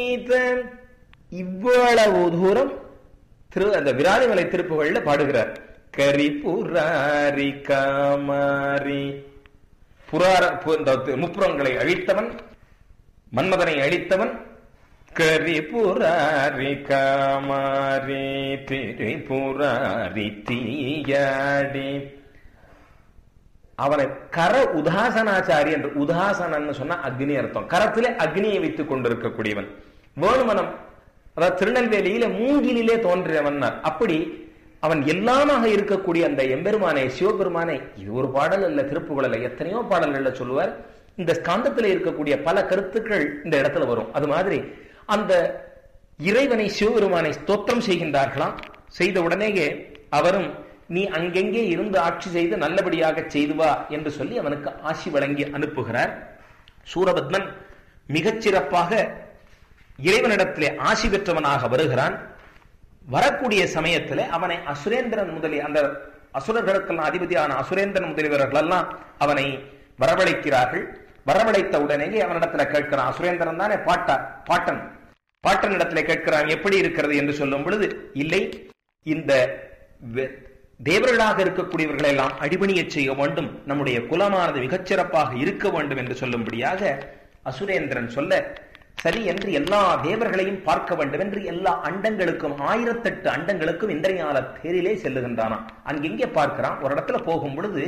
இவ்வளவு தூரம் திரு அந்த விராலிமலை திருப்புகள்ல பாடுகிறார் கரிபுராரி காமாரி புரார பு- இந்த முப்புறங்களை அழித்தவன் மன்மதனை அழித்தவன் கரிபுராரி காமாரி திரிபுராரி தீயாடி அவனை கர உதாசனாச்சாரி என்று உதாசனன்னு சொன்னா அக்னி அர்த்தம் கரத்திலே அக்னியை வைத்துக் கொண்டிருக்கக்கூடியவன் வேணுமனம் அதாவது திருநெல்வேலியில மூங்கிலே தோன்றியவன் அப்படி அவன் எல்லாமாக இருக்கக்கூடிய அந்த எம்பெருமானை சிவபெருமானை இது ஒரு பாடல் அல்ல திருப்புகள் அல்ல எத்தனையோ பாடல்கள்ல சொல்லுவார் இந்த ஸ்காந்தத்துல இருக்கக்கூடிய பல கருத்துக்கள் இந்த இடத்துல வரும் அது மாதிரி அந்த இறைவனை சிவபெருமானை ஸ்தோத்திரம் செய்கின்றார்களாம் செய்த உடனேயே அவரும் நீ அங்கெங்கே இருந்து ஆட்சி செய்து நல்லபடியாக செய்து வா என்று சொல்லி அவனுக்கு ஆசி வழங்கி அனுப்புகிறார் சூரபத்மன் மிகச் சிறப்பாக இறைவனிடத்திலே ஆசி பெற்றவனாக வருகிறான் வரக்கூடிய சமயத்திலே அவனை அசுரேந்திரன் முதலிய அந்த அசுரர்களுக்கெல்லாம் அதிபதியான அசுரேந்திரன் முதலியவர்கள் எல்லாம் அவனை வரவழைக்கிறார்கள் வரவழைத்த உடனேயே அவனிடத்துல கேட்கிறான் அசுரேந்திரன் தானே பாட்டா பாட்டன் பாட்டன் இடத்துல கேட்கிறான் எப்படி இருக்கிறது என்று சொல்லும் பொழுது இல்லை இந்த வெ- தேவர்களாக இருக்கக்கூடியவர்களை எல்லாம் அடிபணியச் செய்ய வேண்டும் நம்முடைய குலமானது மிகச்சிறப்பாக இருக்க வேண்டும் என்று சொல்லும்படியாக அசுரேந்திரன் சொல்ல சரி என்று எல்லா தேவர்களையும் பார்க்க வேண்டும் என்று எல்லா அண்டங்களுக்கும் ஆயிரத்தெட்டு அண்டங்களுக்கும் இந்திரஞால தேரிலே செல்லுகின்றானாம் அங்கெங்கே பார்க்கிறான் ஒரு இடத்துல போகும் பொழுது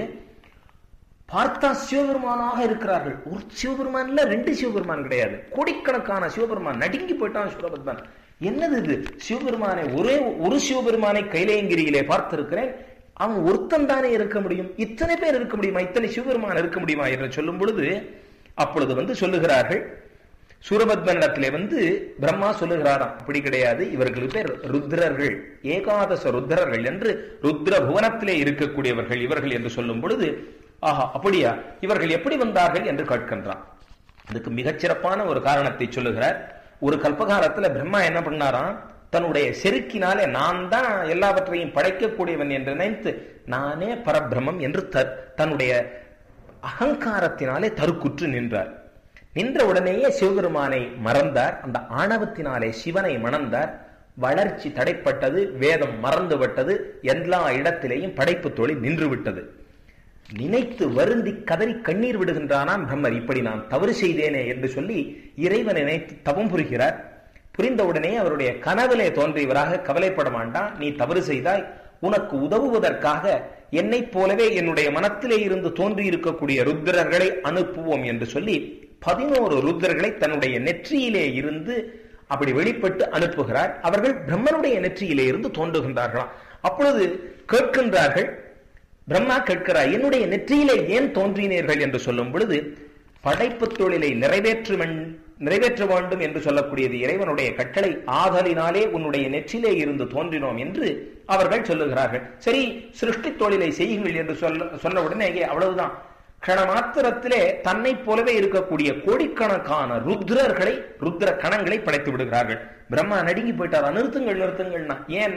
பார்த்தா சிவபெருமானாக இருக்கிறார்கள் ஒரு சிவபெருமான்ல ரெண்டு சிவபெருமான் கிடையாது கோடிக்கணக்கான சிவபெருமான் நடுங்கி போயிட்டான் சூரபத்மன் என்னது இது சிவபெருமானை ஒரே ஒரு சிவபெருமானை கைலேங்கிரியிலே பார்த்திருக்கிறேன் அவன் ஒருத்தன் தானே இருக்க முடியும் இத்தனை பேர் இருக்க முடியுமா இத்தனை சிவபெருமான் இருக்க முடியுமா என்று சொல்லும் பொழுது அப்பொழுது வந்து சொல்லுகிறார்கள் சூரபத்மனிடத்திலே வந்து பிரம்மா சொல்லுகிறாராம் அப்படி கிடையாது இவர்கள் பேர் ருத்ரர்கள் ஏகாதச ருத்ரர்கள் என்று ருத்ர புவனத்திலே இருக்கக்கூடியவர்கள் இவர்கள் என்று சொல்லும் பொழுது ஆஹா அப்படியா இவர்கள் எப்படி வந்தார்கள் என்று கேட்கின்றான் அதுக்கு மிகச்சிறப்பான ஒரு காரணத்தை சொல்லுகிறார் ஒரு கல்பகாலத்துல பிரம்மா என்ன பண்ணாராம் தன்னுடைய செருக்கினாலே நான் தான் எல்லாவற்றையும் படைக்கக்கூடியவன் என்று நினைத்து நானே பரபிரமம் என்று த- தன்னுடைய அகங்காரத்தினாலே தருக்குற்று நின்றார் நின்ற உடனேயே சிவபெருமானை மறந்தார் அந்த ஆணவத்தினாலே சிவனை மணந்தார் வளர்ச்சி தடைப்பட்டது வேதம் மறந்துவிட்டது எல்லா இடத்திலேயும் படைப்பு தொழில் நின்று விட்டது நினைத்து வருந்தி கதறி கண்ணீர் விடுகின்றானாம் பிரம்மர் இப்படி நான் தவறு செய்தேனே என்று சொல்லி இறைவனை நினைத்து தவம் புரிகிறார் புரிந்தவுடனே அவருடைய கனவிலே தோன்றியவராக கவலைப்பட வேண்டாம் நீ தவறு செய்தாய் உனக்கு உதவுவதற்காக என்னைப் போலவே என்னுடைய மனத்திலே இருந்து தோன்றி இருக்கக்கூடிய ருத்ரர்களை அனுப்புவோம் என்று சொல்லி பதினோரு ருத்ரர்களை தன்னுடைய நெற்றியிலே இருந்து அப்படி வெளிப்பட்டு அனுப்புகிறார் அவர்கள் பிரம்மனுடைய நெற்றியிலே இருந்து தோன்றுகின்றார்களாம் அப்பொழுது கேட்கின்றார்கள் பிரம்மா கேட்கிறார் என்னுடைய நெற்றியிலே ஏன் தோன்றினீர்கள் என்று சொல்லும் பொழுது படைப்பு தொழிலை நிறைவேற்று நிறைவேற்ற வேண்டும் என்று சொல்லக்கூடியது இறைவனுடைய கட்டளை ஆதலினாலே உன்னுடைய நெற்றிலே இருந்து தோன்றினோம் என்று அவர்கள் சொல்லுகிறார்கள் சரி சிருஷ்டி தொழிலை செய்யுங்கள் என்று சொல்ல சொன்ன உடனே அவ்வளவுதான் கண மாத்திரத்திலே தன்னைப் போலவே இருக்கக்கூடிய கோடிக்கணக்கான ருத்ரர்களை ருத்ர கணங்களை படைத்து விடுகிறார்கள் பிரம்மா நடுங்கி போயிட்டாரா நிறுத்துங்கள் நிறுத்துங்கள்னா ஏன்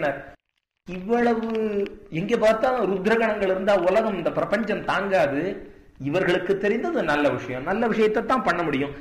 இவ்வளவு எங்க பார்த்தாலும் ருத்ரகணங்கள் இருந்தா உலகம் இந்த பிரபஞ்சம் தாங்காது இவர்களுக்கு தெரிந்தது நல்ல விஷயம் நல்ல விஷயத்தை தான் பண்ண முடியும்